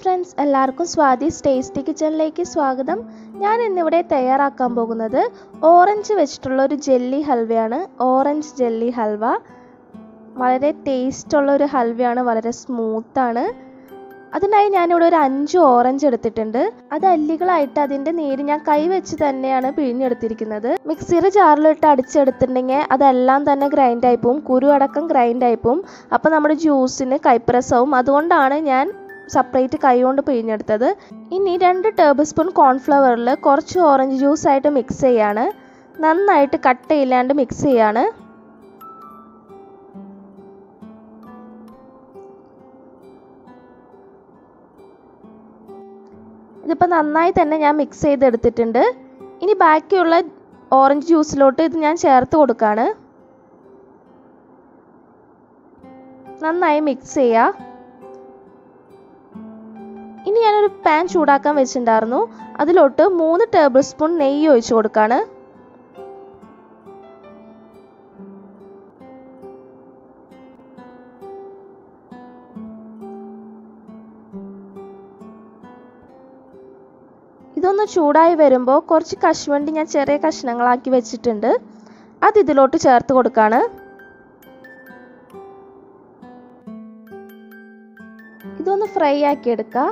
friends എല്ലാവർക്കും സ്വാദിസ് tasty കിച്ചണിലേക്ക് സ്വാഗതം ഞാൻ ഇന്നിവിടെ തയ്യാറാക്കാൻ പോകുന്നത് ഓറഞ്ച് വെച്ചിട്ടുള്ള ഒരു ജെല്ലി ഹൽവയാണ് ഓറഞ്ച് ജെല്ലി ഹൽവ വളരെ ടേസ്റ്റുള്ള ഒരു ഹൽവയാണ് വളരെ സ്മൂത്താണ് അതിനായി ഞാനിവിടെ ഒരു അഞ്ച് ഓറഞ്ച് എടുത്തിട്ടുണ്ട് അത് അല്ലികളായിട്ട് അതിൻ്റെ നീര് ഞാൻ കൈ വെച്ച് തന്നെയാണ് പിഴിഞ്ഞെടുത്തിരിക്കുന്നത് മിക്സിയുടെ ജാറിലിട്ട് അടിച്ചെടുത്തിട്ടുണ്ടെങ്കിൽ അതെല്ലാം തന്നെ ഗ്രൈൻഡ് ആയി പോവും കുരു അടക്കം ഗ്രൈൻഡ് ആയി പോവും അപ്പോൾ നമ്മുടെ ജ്യൂസിന് കൈപ്രസവും അതുകൊണ്ടാണ് ഞാൻ സെപ്പറേറ്റ് കൈ കൊണ്ട് പിഴിഞ്ഞെടുത്തത് ഇനി രണ്ട് ടേബിൾ സ്പൂൺ കോൺഫ്ലവറിൽ കുറച്ച് ഓറഞ്ച് ജ്യൂസ് ആയിട്ട് മിക്സ് ചെയ്യാണ് നന്നായിട്ട് കട്ടയില്ലാണ്ട് മിക്സ് ചെയ്യാണ് ഇതിപ്പോൾ നന്നായി തന്നെ ഞാൻ മിക്സ് ചെയ്തെടുത്തിട്ടുണ്ട് ഇനി ബാക്കിയുള്ള ഓറഞ്ച് ജ്യൂസിലോട്ട് ഇത് ഞാൻ ചേർത്ത് കൊടുക്കുകയാണ് നന്നായി മിക്സ് ചെയ്യുക ഇനി ഞാനൊരു പാൻ ചൂടാക്കാൻ വെച്ചിട്ടുണ്ടായിരുന്നു അതിലോട്ട് മൂന്ന് ടേബിൾ സ്പൂൺ നെയ്യ് ഒഴിച്ചു കൊടുക്കുകയാണ് ഇതൊന്ന് ചൂടായി വരുമ്പോൾ കുറച്ച് കശുവണ്ടി ഞാൻ ചെറിയ കഷ്ണങ്ങളാക്കി വെച്ചിട്ടുണ്ട് അത് ഇതിലോട്ട് ചേർത്ത് കൊടുക്കുകയാണ് ഇതൊന്ന് ഫ്രൈ ആക്കി എടുക്കുക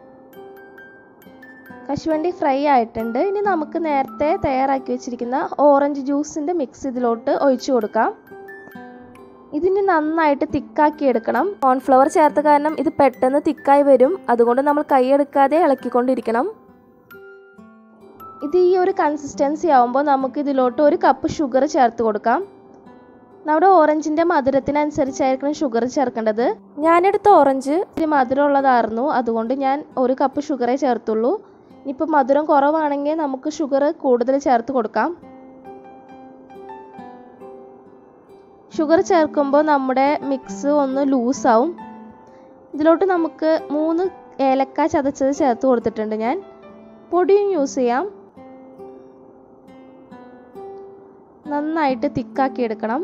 കശുവണ്ടി ഫ്രൈ ആയിട്ടുണ്ട് ഇനി നമുക്ക് നേരത്തെ തയ്യാറാക്കി വെച്ചിരിക്കുന്ന ഓറഞ്ച് ജ്യൂസിൻ്റെ മിക്സ് ഇതിലോട്ട് ഒഴിച്ചു കൊടുക്കാം ഇതിന് നന്നായിട്ട് തിക്കാക്കി എടുക്കണം കോൺഫ്ലവർ ചേർത്ത കാരണം ഇത് പെട്ടെന്ന് തിക്കായി വരും അതുകൊണ്ട് നമ്മൾ കൈയെടുക്കാതെ ഇളക്കിക്കൊണ്ടിരിക്കണം ഇത് ഈ ഒരു കൺസിസ്റ്റൻസി ആവുമ്പോൾ നമുക്ക് ഇതിലോട്ട് ഒരു കപ്പ് ഷുഗർ ചേർത്ത് കൊടുക്കാം നമ്മുടെ ഓറഞ്ചിൻ്റെ മധുരത്തിനനുസരിച്ചായിരിക്കണം ഷുഗർ ചേർക്കേണ്ടത് ഞാനെടുത്ത ഓറഞ്ച് ഇത്തിരി മധുരമുള്ളതായിരുന്നു അതുകൊണ്ട് ഞാൻ ഒരു കപ്പ് ഷുഗറേ ചേർത്തുള്ളൂ ഇനിയിപ്പോൾ മധുരം കുറവാണെങ്കിൽ നമുക്ക് ഷുഗർ കൂടുതൽ ചേർത്ത് കൊടുക്കാം ഷുഗർ ചേർക്കുമ്പോൾ നമ്മുടെ മിക്സ് ഒന്ന് ലൂസാവും ഇതിലോട്ട് നമുക്ക് മൂന്ന് ഏലക്ക ചതച്ചത് ചേർത്ത് കൊടുത്തിട്ടുണ്ട് ഞാൻ പൊടിയും യൂസ് ചെയ്യാം നന്നായിട്ട് തിക്കാക്കി എടുക്കണം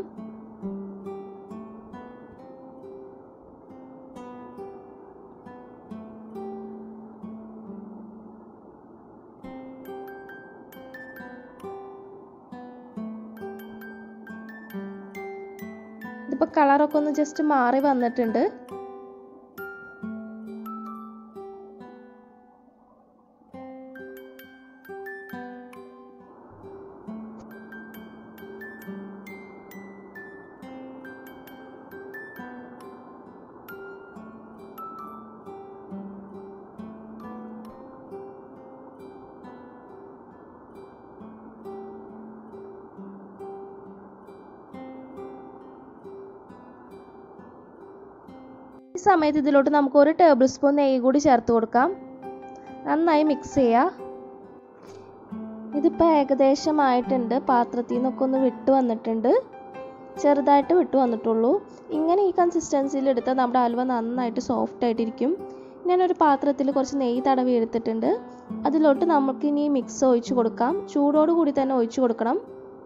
ഇതിപ്പോൾ കളറൊക്കെ ഒന്ന് ജസ്റ്റ് മാറി വന്നിട്ടുണ്ട് ഈ സമയത്ത് ഇതിലോട്ട് നമുക്ക് ഒരു ടേബിൾ സ്പൂൺ നെയ്യ് കൂടി ചേർത്ത് കൊടുക്കാം നന്നായി മിക്സ് ചെയ്യുക ഇതിപ്പോൾ ഏകദേശമായിട്ടുണ്ട് പാത്രത്തിൽ നിന്നൊക്കെ ഒന്ന് വിട്ട് വന്നിട്ടുണ്ട് ചെറുതായിട്ട് വിട്ട് വന്നിട്ടുള്ളൂ ഇങ്ങനെ ഈ കൺസിസ്റ്റൻസിയിൽ എടുത്താൽ നമ്മുടെ ഹൽവ നന്നായിട്ട് സോഫ്റ്റ് ആയിട്ടിരിക്കും ഞാനൊരു പാത്രത്തിൽ കുറച്ച് നെയ്യ് തടവി എടുത്തിട്ടുണ്ട് അതിലോട്ട് നമുക്ക് ഇനി മിക്സ് ഒഴിച്ച് കൊടുക്കാം ചൂടോട് കൂടി തന്നെ ഒഴിച്ച് കൊടുക്കണം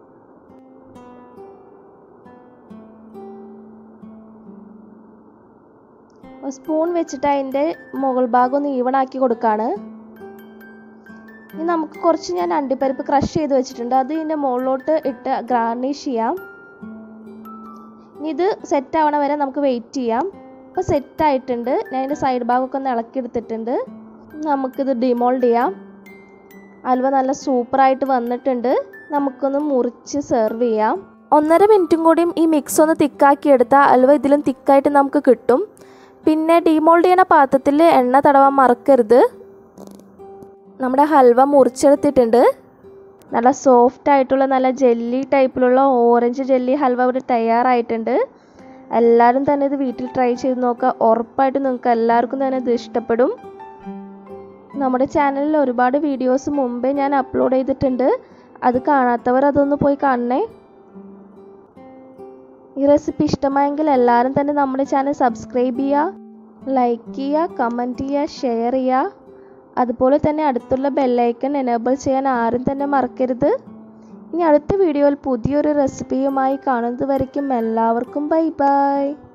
സ്പൂൺ വെച്ചിട്ട് അതിൻ്റെ മുകൾ ഭാഗം ഒന്ന് ഈവണാക്കി കൊടുക്കുകയാണ് ഇനി നമുക്ക് കുറച്ച് ഞാൻ അണ്ടിപ്പരിപ്പ് ക്രഷ് ചെയ്ത് വെച്ചിട്ടുണ്ട് അത് ഇതിൻ്റെ മുകളിലോട്ട് ഇട്ട് ഗാർണിഷ് ചെയ്യാം ഇനി ഇത് സെറ്റ് ആവണ വരെ നമുക്ക് വെയിറ്റ് ചെയ്യാം ഇപ്പോൾ സെറ്റ് ആയിട്ടുണ്ട് ഞാൻ അതിൻ്റെ സൈഡ് ഭാഗമൊക്കെ ഒന്ന് ഇളക്കിയെടുത്തിട്ടുണ്ട് നമുക്കിത് ഡിമോൾഡ് ചെയ്യാം അൽവ നല്ല സൂപ്പറായിട്ട് വന്നിട്ടുണ്ട് നമുക്കൊന്ന് മുറിച്ച് സെർവ് ചെയ്യാം ഒന്നര മിനിറ്റും കൂടിയും ഈ മിക്സ് ഒന്ന് തിക്കാക്കി എടുത്താൽ അൽവ ഇതിലും തിക്കായിട്ട് നമുക്ക് കിട്ടും പിന്നെ ഡീമോൾഡ് ചെയ്യണ പാത്രത്തിൽ എണ്ണ തടവാൻ മറക്കരുത് നമ്മുടെ ഹൽവ മുറിച്ചെടുത്തിട്ടുണ്ട് നല്ല സോഫ്റ്റ് ആയിട്ടുള്ള നല്ല ജെല്ലി ടൈപ്പിലുള്ള ഓറഞ്ച് ജെല്ലി ഹൽവ ഇവിടെ തയ്യാറായിട്ടുണ്ട് എല്ലാവരും തന്നെ ഇത് വീട്ടിൽ ട്രൈ ചെയ്ത് നോക്കുക ഉറപ്പായിട്ടും നിങ്ങൾക്ക് എല്ലാവർക്കും തന്നെ ഇത് ഇഷ്ടപ്പെടും നമ്മുടെ ചാനലിൽ ഒരുപാട് വീഡിയോസ് മുമ്പേ ഞാൻ അപ്ലോഡ് ചെയ്തിട്ടുണ്ട് അത് കാണാത്തവർ അതൊന്ന് പോയി കാണണേ ഈ റെസിപ്പി ഇഷ്ടമായെങ്കിൽ എല്ലാവരും തന്നെ നമ്മുടെ ചാനൽ സബ്സ്ക്രൈബ് ചെയ്യുക ലൈക്ക് ചെയ്യുക കമൻറ്റ് ചെയ്യുക ഷെയർ ചെയ്യുക അതുപോലെ തന്നെ അടുത്തുള്ള ബെല്ലൈക്കൺ എനേബിൾ ചെയ്യാൻ ആരും തന്നെ മറക്കരുത് ഇനി അടുത്ത വീഡിയോയിൽ പുതിയൊരു റെസിപ്പിയുമായി കാണുന്നത് വരയ്ക്കും എല്ലാവർക്കും ബൈ ബൈ